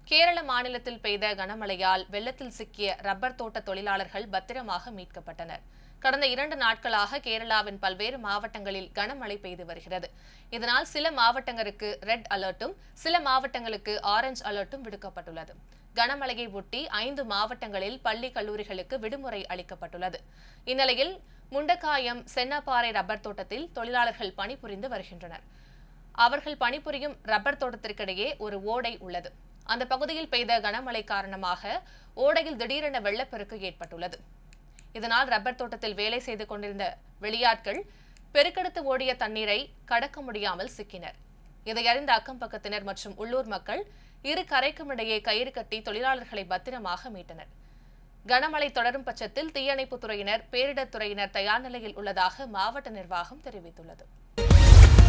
கேரள மாநிலத்தில் பெய்த கனமழையால் வெள்ளத்தில் சிக்கிய ரப்பர் தோட்ட தொழிலாளர்கள் பத்திரமாக மீட்கப்பட்டனர் கடந்த இரண்டு நாட்களாக கேரளாவின் பல்வேறு மாவட்டங்களில் கனமழை பெய்து வருகிறது இதனால் சில மாவட்டங்களுக்கு ரெட் அலர்ட்டும் சில மாவட்டங்களுக்கு ஆரஞ்சு அலர்ட்டும் விடுக்கப்பட்டுள்ளது கனமழையை ஒட்டி ஐந்து மாவட்டங்களில் பள்ளி கல்லூரிகளுக்கு விடுமுறை அளிக்கப்பட்டுள்ளது இந்நிலையில் முண்டக்காயம் சென்னப்பாறை ரப்பர் தோட்டத்தில் தொழிலாளர்கள் பணிபுரிந்து வருகின்றனர் அவர்கள் பணிபுரியும் ரப்பர் தோட்டத்திற்கிடையே ஒரு ஓடை உள்ளது அந்த பகுதியில் பெய்த கனமழை காரணமாக ஓடையில் திடீரென வெள்ளப்பெருக்கு ஏற்பட்டுள்ளது இதனால் ரப்பர் தோட்டத்தில் வேலை செய்து கொண்டிருந்த வெளியாட்கள் பெருக்கெடுத்து ஓடிய தண்ணீரை கடக்க முடியாமல் சிக்கினர் இதை அறிந்த அக்கம் பக்கத்தினர் மற்றும் உள்ளூர் மக்கள் இரு கரைக்கும் இடையே கயிறு கட்டி தொழிலாளர்களை பத்திரமாக மீட்டனர் கனமழை தொடரும் பட்சத்தில் தீயணைப்புத் துறையினர் பேரிடர் துறையினர் தயார் நிலையில் உள்ளதாக மாவட்ட நிர்வாகம் தெரிவித்துள்ளது